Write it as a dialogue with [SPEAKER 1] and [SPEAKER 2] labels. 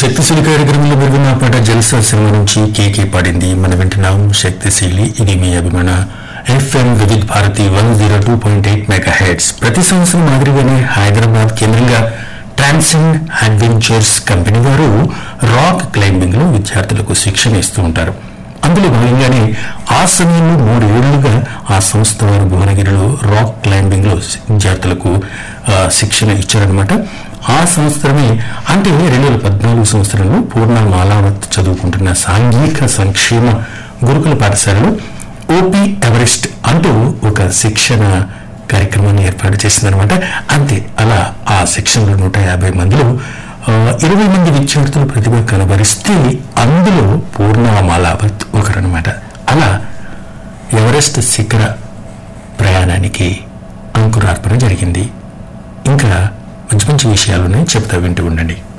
[SPEAKER 1] శక్తిశీలి కార్యక్రమంలో పెరిగిన పాట జల్సా సినిమా నుంచి కేకే పాడింది మనం వింటున్నాం శక్తిశీలి ఇది మీ అభిమాన FM Vividh Bharati one zero two point eight megahertz ప్రతి సంవత్సరం మాదిరిగానే హైదరాబాద్ కేంద్రంగా ట్రాన్సెండ్ అడ్వెంచర్స్ కంపెనీ వారు రాక్ క్లైంబింగ్ లో విద్యార్థులకు శిక్షణ ఇస్తూ ఉంటారు అందులో భాగంగానే ఆ సమయంలో మూడేళ్లుగా ఆ సంస్థ వారు భువనగిరిలో రాక్ క్లైంబింగ్ లో విద్యార్థులకు ఆ, శిక్షణ ఇచ్చారనమాట ఆ సంవత్సరమే అంటే రెండు వేల పద్నాలుగు సంవత్సరంలో పూర్ణ మాలావత్ చదువుకుంటున్న సాంఘిక సంక్షేమ గురుకుల పాఠశాలలో ఓపీ ఎవరెస్ట్ అంటూ ఒక శిక్షణ కార్యక్రమాన్ని ఏర్పాటు చేసిందనమాట అంతే అలా ఆ శిక్షణలో నూట యాభై మందిలో ఆ, ఇరవై మంది విద్యార్థులు ప్రతిభ కనబరిస్తే అందులో పూర్ణ మాలావత్ ఒకరనమాట అలా ఎవరెస్ట్ శిఖర ప్రయాణానికి అంకురార్పణ జరిగింది ఇంకా మంచి మంచి విషయాలున్నాయి చెప్తా వింటూ ఉండండి